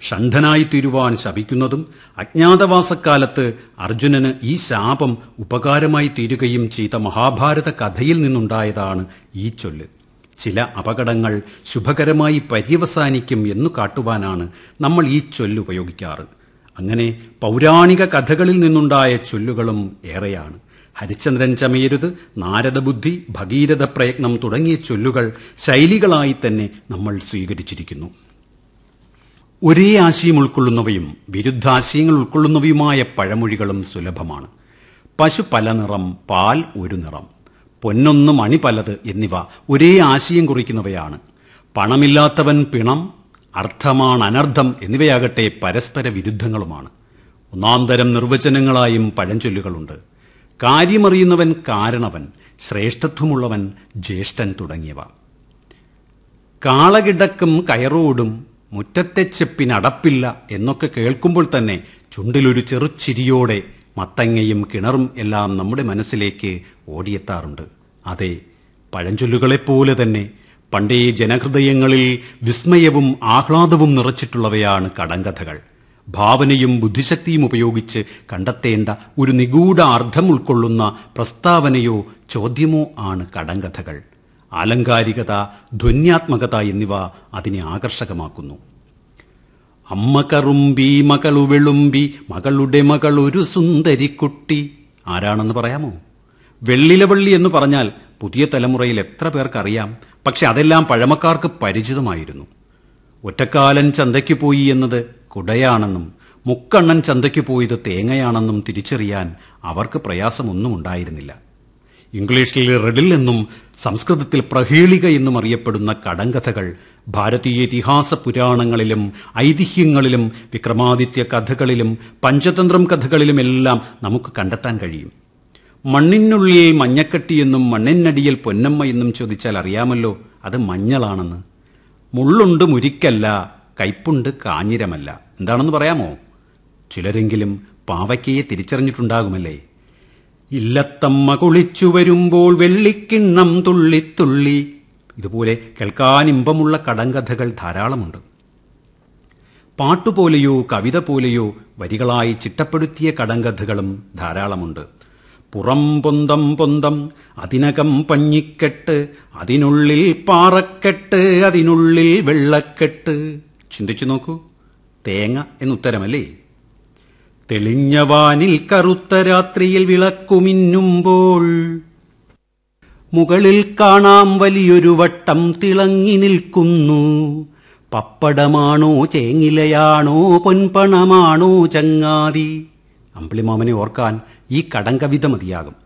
ഷണ്ഠനായി തീരുവാൻ ശപിക്കുന്നതും അജ്ഞാതവാസക്കാലത്ത് അർജുനന് ഈ ശാപം ഉപകാരമായി തീരുകയും ചെയ്ത മഹാഭാരത കഥയിൽ നിന്നുണ്ടായതാണ് ഈ ചൊല്ല് ചില അപകടങ്ങൾ ശുഭകരമായി പര്യവസാനിക്കും എന്നു കാട്ടുവാനാണ് നമ്മൾ ഈ ചൊല്ല് ഉപയോഗിക്കാറ് അങ്ങനെ പൗരാണിക കഥകളിൽ നിന്നുണ്ടായ ചൊല്ലുകളും ഏറെയാണ് ഹരിശ്ചന്ദ്രൻ ചമയരുത് നാരദബുദ്ധി ഭഗീരഥ പ്രയത്നം തുടങ്ങിയ ചൊല്ലുകൾ ശൈലികളായി തന്നെ നമ്മൾ സ്വീകരിച്ചിരിക്കുന്നു ഒരേ ആശയം ഉൾക്കൊള്ളുന്നവയും വിരുദ്ധാശയങ്ങൾ ഉൾക്കൊള്ളുന്നവയുമായ പഴമൊഴികളും സുലഭമാണ് പശു പല നിറം പാൽ ഒരു നിറം പൊന്നൊന്ന് മണി പലത് എന്നിവ ഒരേ ആശയം കുറിക്കുന്നവയാണ് പണമില്ലാത്തവൻ പിണം അർത്ഥമാണ് അനർത്ഥം എന്നിവയാകട്ടെ പരസ്പര വിരുദ്ധങ്ങളുമാണ് ഒന്നാം തരം നിർവചനങ്ങളായും പഴഞ്ചൊല്ലുകളുണ്ട് കാര്യമറിയുന്നവൻ കാരണവൻ ശ്രേഷ്ഠത്വമുള്ളവൻ ജ്യേഷ്ഠൻ തുടങ്ങിയവ കാളകിടക്കും കയറോടും മുറ്റത്തെ ചെപ്പിനടപ്പില്ല എന്നൊക്കെ കേൾക്കുമ്പോൾ തന്നെ ചുണ്ടിലൊരു ചെറുചിരിയോടെ മത്തങ്ങയും കിണറും എല്ലാം നമ്മുടെ മനസ്സിലേക്ക് ഓടിയെത്താറുണ്ട് അതെ പഴഞ്ചൊല്ലുകളെപ്പോലെ തന്നെ പണ്ടേ ജനഹൃദയങ്ങളിൽ വിസ്മയവും ആഹ്ലാദവും നിറച്ചിട്ടുള്ളവയാണ് കടങ്കഥകൾ ഭാവനയും ബുദ്ധിശക്തിയും ഉപയോഗിച്ച് കണ്ടെത്തേണ്ട ഒരു നിഗൂഢ അർത്ഥം ഉൾക്കൊള്ളുന്ന പ്രസ്താവനയോ ചോദ്യമോ ആണ് കടങ്കഥകൾ ആലങ്കാരികത ധ്വന്യാത്മകത എന്നിവ അതിനെ ആകർഷകമാക്കുന്നു അമ്മ കറുമ്പി മകളു വെളുമ്പി മകളുടെ മകൾ ഒരു സുന്ദരിക്കുട്ടി ആരാണെന്ന് പറയാമോ വെള്ളിലവള്ളി എന്ന് പറഞ്ഞാൽ പുതിയ തലമുറയിൽ എത്ര പേർക്കറിയാം പക്ഷെ അതെല്ലാം പഴമക്കാർക്ക് പരിചിതമായിരുന്നു ഒറ്റക്കാലൻ ചന്തയ്ക്ക് പോയി എന്നത് കുടയാണെന്നും മുക്കണ്ണൻ ചന്തയ്ക്ക് പോയത് തേങ്ങയാണെന്നും തിരിച്ചറിയാൻ അവർക്ക് പ്രയാസമൊന്നും ഉണ്ടായിരുന്നില്ല ഇംഗ്ലീഷിൽ റെഡിൽ എന്നും സംസ്കൃതത്തിൽ പ്രഹേളിക എന്നും അറിയപ്പെടുന്ന കടങ്കഥകൾ ഭാരതീയ ഇതിഹാസ പുരാണങ്ങളിലും ഐതിഹ്യങ്ങളിലും വിക്രമാദിത്യ കഥകളിലും പഞ്ചതന്ത്രം കഥകളിലുമെല്ലാം നമുക്ക് കണ്ടെത്താൻ കഴിയും മണ്ണിനുള്ളിൽ മഞ്ഞക്കട്ടി എന്നും മണ്ണിനടിയിൽ പൊന്നമ്മ എന്നും ചോദിച്ചാൽ അറിയാമല്ലോ അത് മഞ്ഞളാണെന്ന് മുള്ളുണ്ട് മുരിക്കല്ല കയ്പുണ്ട് കാഞ്ഞിരമല്ല എന്താണെന്ന് പറയാമോ ചിലരെങ്കിലും പാവയ്ക്കയെ തിരിച്ചറിഞ്ഞിട്ടുണ്ടാകുമല്ലേ ഇല്ലത്തമ്മ കുളിച്ചു വരുമ്പോൾ വെള്ളിക്കിണ്ണം തുള്ളിത്തുള്ളി ഇതുപോലെ കേൾക്കാൻ ഇമ്പമുള്ള കടങ്കഥകൾ ധാരാളമുണ്ട് പാട്ടുപോലെയോ കവിത പോലെയോ വരികളായി ചിട്ടപ്പെടുത്തിയ കടങ്കഥകളും ധാരാളമുണ്ട് പുറം പൊന്തം പൊന്തം അതിനകം പഞ്ഞിക്കെട്ട് അതിനുള്ളിൽ പാറക്കെട്ട് അതിനുള്ളിൽ വെള്ളക്കെട്ട് ചിന്തിച്ചു നോക്കൂ തേങ്ങ എന്നുത്തരമല്ലേ തെളിഞ്ഞ വാനിൽ കറുത്ത രാത്രിയിൽ വിളക്കുമിന്നുമ്പോൾ മുകളിൽ കാണാം വലിയൊരു വട്ടം തിളങ്ങി നിൽക്കുന്നു പപ്പടമാണോ ചേങ്ങിലയാണോ പൊൻപണമാണോ ചങ്ങാതി അമ്പിളിമാമനെ ഓർക്കാൻ ഈ കടങ്കവിത മതിയാകും